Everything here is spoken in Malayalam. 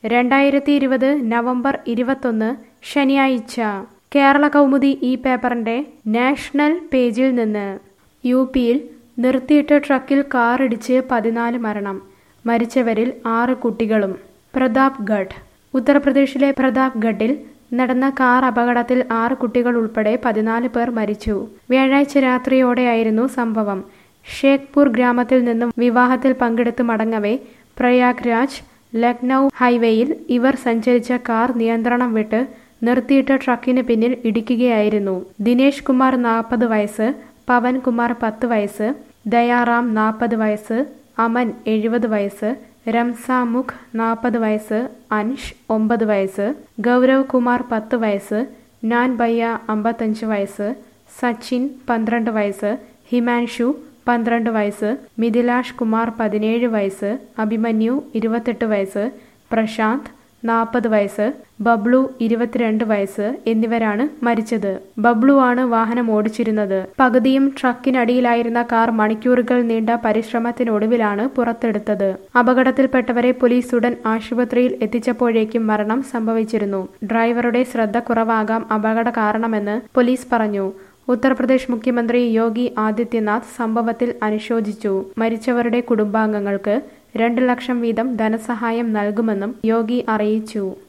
രണ്ടായിരത്തി ഇരുപത് നവംബർ ഇരുപത്തൊന്ന് ശനിയാഴ്ച കേരള കൗമുദി ഈ പേപ്പറിന്റെ നാഷണൽ പേജിൽ നിന്ന് യു പിയിൽ നിർത്തിയിട്ട ട്രക്കിൽ കാറിടിച്ച് പതിനാല് മരണം മരിച്ചവരിൽ ആറ് കുട്ടികളും പ്രതാപ്ഗഡ് ഉത്തർപ്രദേശിലെ പ്രതാപ്ഗഡിൽ നടന്ന കാർ അപകടത്തിൽ ആറ് കുട്ടികൾ ഉൾപ്പെടെ പതിനാല് പേർ മരിച്ചു വ്യാഴാഴ്ച രാത്രിയോടെയായിരുന്നു സംഭവം ഷേഖ്പൂർ ഗ്രാമത്തിൽ നിന്നും വിവാഹത്തിൽ പങ്കെടുത്ത് മടങ്ങവേ പ്രയാഗ്രാജ് ലക്നൗ ഹൈവേയിൽ ഇവർ സഞ്ചരിച്ച കാർ നിയന്ത്രണം വിട്ട് നിർത്തിയിട്ട ട്രക്കിന് പിന്നിൽ ഇടിക്കുകയായിരുന്നു ദിനേശ് കുമാർ നാൽപ്പത് വയസ്സ് പവൻ കുമാർ പത്ത് വയസ്സ് ദയാറാം നാൽപ്പത് വയസ്സ് അമൻ എഴുപത് വയസ്സ് രംസ മുഖ് നാൽപ്പത് വയസ്സ് അൻഷ് ഒമ്പത് വയസ്സ് ഗൗരവ് കുമാർ പത്ത് വയസ്സ് നാൻ ബയ്യ അമ്പത്തഞ്ച് വയസ്സ് സച്ചിൻ പന്ത്രണ്ട് വയസ്സ് ഹിമാൻഷു പന്ത്രണ്ട് വയസ്സ് മിഥിലാഷ് കുമാർ പതിനേഴ് വയസ്സ് അഭിമന്യു ഇരുപത്തെട്ട് വയസ്സ് പ്രശാന്ത് നാൽപ്പത് വയസ്സ് ബബ്ലു ഇരുപത്തിരണ്ട് വയസ്സ് എന്നിവരാണ് മരിച്ചത് ബബ്ലു ആണ് വാഹനം ഓടിച്ചിരുന്നത് പകുതിയും ട്രക്കിനടിയിലായിരുന്ന കാർ മണിക്കൂറുകൾ നീണ്ട പരിശ്രമത്തിനൊടുവിലാണ് പുറത്തെടുത്തത് അപകടത്തിൽപ്പെട്ടവരെ പോലീസ് ഉടൻ ആശുപത്രിയിൽ എത്തിച്ചപ്പോഴേക്കും മരണം സംഭവിച്ചിരുന്നു ഡ്രൈവറുടെ ശ്രദ്ധ കുറവാകാം അപകട കാരണമെന്ന് പോലീസ് പറഞ്ഞു ഉത്തർപ്രദേശ് മുഖ്യമന്ത്രി യോഗി ആദിത്യനാഥ് സംഭവത്തിൽ അനുശോചിച്ചു മരിച്ചവരുടെ കുടുംബാംഗങ്ങൾക്ക് രണ്ട് ലക്ഷം വീതം ധനസഹായം നൽകുമെന്നും യോഗി അറിയിച്ചു